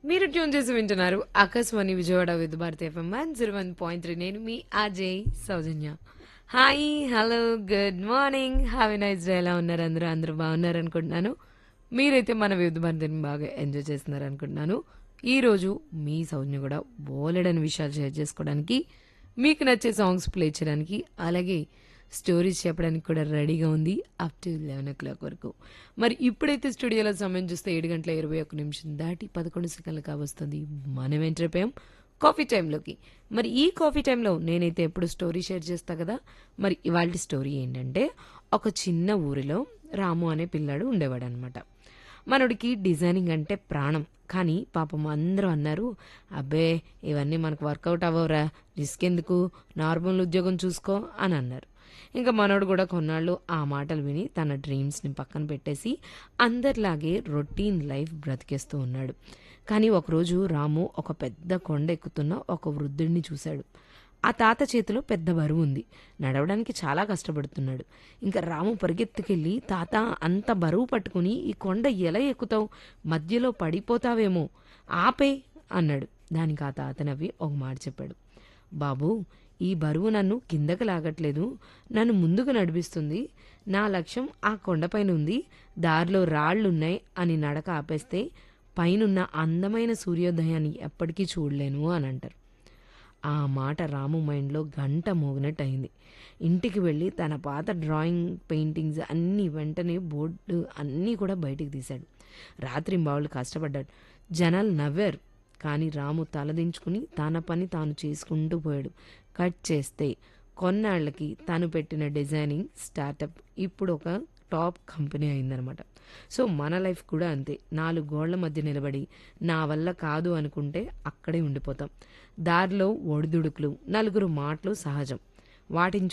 మీరు ట్యూన్ చేసి వింటున్నారు Akashvani Vijayawada with Bharati FM one zero one point three నేను మీ Ajay Soujanya hi hello good morning have nice day ఎలా ఉన్నారు అందరూ అందరూ బాగున్నారు అనుకుంటున్నాను మీరైతే మన వివిధ భారతిని బాగా ఎంజాయ్ చేస్తున్నారు అనుకుంటున్నాను ఈ రోజు మీ సౌజన్య కూడా బోలెడని విషయాలు షేర్ చేసుకోవడానికి మీకు నచ్చే సాంగ్స్ ప్లే చేయడానికి అలాగే స్టోరీస్ చెప్పడానికి కూడా రెడీగా ఉంది up to eleven o'clock వరకు మరి ఇప్పుడైతే స్టూడియోలో సమయం చూస్తే ఏడు గంటల ఇరవై ఒక్క నిమిషం దాటి పదకొండు సెకండ్లు కావస్తుంది మనం ఎంటర్పోయాం కాఫీ టైంలోకి మరి ఈ కాఫీ టైంలో నేనైతే ఎప్పుడు స్టోరీ షేర్ చేస్తా కదా మరి ఇవాళ స్టోరీ ఏంటంటే ఒక చిన్న ఊరిలో రాము అనే పిల్లాడు ఉండేవాడు అనమాట మనోడికి డిజైనింగ్ అంటే ప్రాణం కానీ పాపం అందరూ అన్నారు అబ్బే ఇవన్నీ మనకు వర్కౌట్ అవ్వవురా రిస్క్ ఎందుకు నార్మల్ ఉద్యోగం చూసుకో అని అన్నారు ఇంకా మనోడు కూడా కొన్నాళ్ళు ఆ మాటలు విని తన డ్రీమ్స్ని పక్కన పెట్టేసి అందరిలాగే రొటీన్ లైఫ్ బ్రతికేస్తూ ఉన్నాడు కానీ ఒకరోజు రాము ఒక పెద్ద కొండ ఎక్కుతున్న ఒక వృద్ధుడిని చూశాడు ఆ తాత చేతిలో పెద్ద బరువు ఉంది నడవడానికి చాలా కష్టపడుతున్నాడు ఇంకా రాము పరిగెత్తుకెళ్ళి తాత అంత బరువు పట్టుకుని ఈ కొండ ఎలా ఎక్కుతావు మధ్యలో పడిపోతావేమో ఆపే అన్నాడు దానికి ఆ తాత నవ్వి ఒక మాట చెప్పాడు బాబు ఈ బరువు నన్ను కిందకు లాగట్లేదు నన్ను ముందుకు నడిపిస్తుంది నా లక్ష్యం ఆ కొండపైన ఉంది దారిలో రాళ్లున్నాయి అని నడక ఆపేస్తే పైనున్న అందమైన సూర్యోదయాన్ని ఎప్పటికీ చూడలేను అని అంటారు ఆ మాట రాము మైండ్లో గంట మోగినట్టు అయింది ఇంటికి వెళ్ళి తన పాత డ్రాయింగ్ పెయింటింగ్స్ అన్నీ వెంటనే బోర్డు అన్నీ కూడా బయటికి తీశాడు రాత్రి బావులు కష్టపడ్డాడు జనాలు నవ్వారు కానీ రాము తలదించుకుని తన పని తాను చేసుకుంటూ పోయాడు కట్ చేస్తే కొన్నాళ్ళకి తను పెట్టిన డిజైనింగ్ స్టార్టప్ ఇప్పుడు ఒక టాప్ కంపెనీ అయిందనమాట సో మన లైఫ్ కూడా అంతే నాలుగు గోళ్ల మధ్య నిలబడి నా వల్ల కాదు అనుకుంటే అక్కడే ఉండిపోతాం దారిలో ఒడిదుడుకులు నలుగురు మాటలు సహజం వాటిని